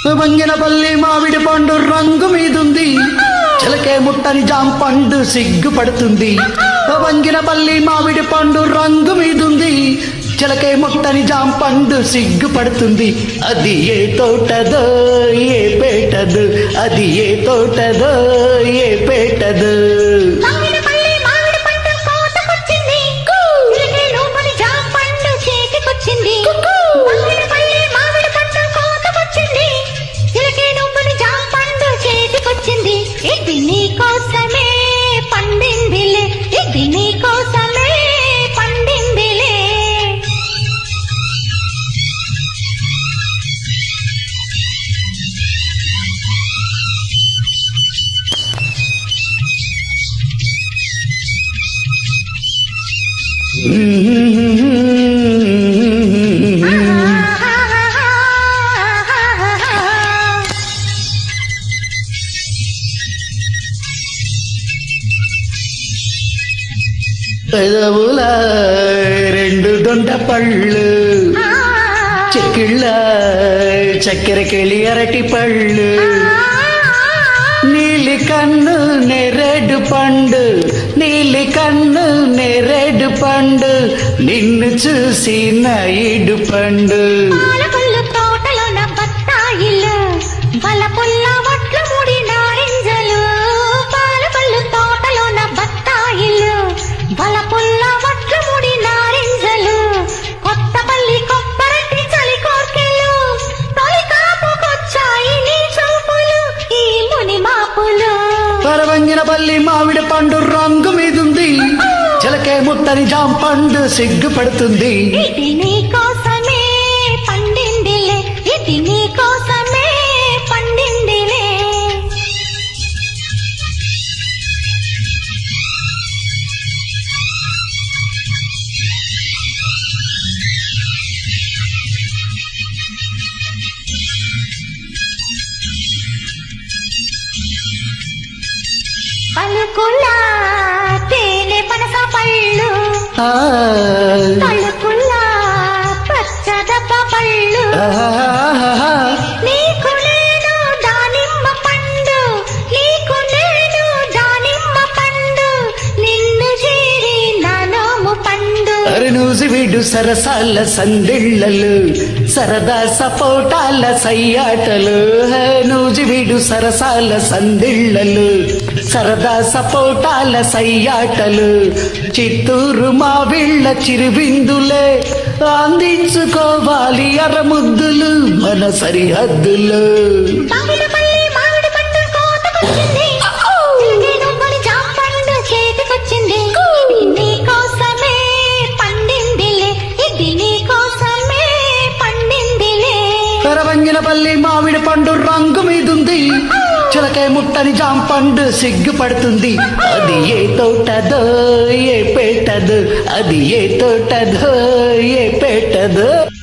వంగినపల్లి మామిడి పండు రంగు మీదుంది చిలకే ముట్టని జాం పండు సిగ్గుపడుతుంది వంగినపల్లి మామిడి పండు రంగు మీదుంది చిలకే ముట్టని జాం పండు సిగ్గుపడుతుంది అది ఏ తోటదో ఏ పేటదు అది ఏ తోటదో ఏ పేటదు మామిడిపల్లి మామిడి పండు కోతకొచ్చింది. చిలకే లోపలి జామ పండు చేతికొచ్చింది. మామిడిపల్లి మామిడి పండు కోతకొచ్చింది. చిలకే లోపలి జామ పండు చేతికొచ్చింది. ఇది నీ కోసమే పండిందిలే ఇది నీ కోసమే పండిందిలే పెదవుల రెండు దొండ పళ్ళు చెక్కిళ్ళ చక్కెర కెళి అరటి పళ్ళు నీలి కన్ను నెరెడు పండు నీలి కన్ను నెరెడు పండు నిన్ను చూసి నైడు పండు పాలకొల్లు తోటలోన బత్తాయిలు బలపుల్ల వడ్ల ముడి నారింజలు పాలకొల్లు తోటలోన బత్తాయిలు బలపుల్ల వడ్ల ముడి నారింజలు కొత్తపల్లి కొబ్బరటి చలి కోర్కెలు తొలి కాపుకొచ్చాయి నీ చూపులు ఈ ముని మాపులు పరవంగిన పల్లి మామిడి పండు రంగు మీదుంది చిలకే ముట్టని జాం పండు సిగ్గుపడుతుంది ఇది నీ కోసమే పండిందిలే ఇది నీ కోసమే పండిందిలే పలుకుల తేనె పనస పళ్ళు ఆ, పలుకుల పచ్చదప్ప పళ్ళు ఆహాహాహా. నీకు నేను దానిమ్మ పండు నీకు నేను దానిమ్మ పండు నిన్ను చేరి నానోము పండు అరునూసి వీడు సరసాల సందిళ్ళలు సరదా సపోటాల సయ్యాటలు నూజి వీడు సరసాల సందిళ్ళలు సరదా సపోటాల సయ్యాటలు చిత్తూరు మా వీళ్ళ చిరువిందులే అందించుకోవాలి అరముద్దులు మన సరిహద్దులు మామిడిపల్లి మామిడి పండు కోతకొచ్చింది చిలికే నువ్వుని జామ పండు చేతికొచ్చింది ఇది నీ కోసమే పండిందిలే ఇది నీ కోసమే పండిందిలే పెరవంగినపల్లి మామిడి పండు రంగు మీదుంది చిలకే ముట్టని జాం పండు సిగ్గుపడుతుంది అది ఏ తోటదో ఏ పేటదో అది ఏ తోటదో ఏ పేటదో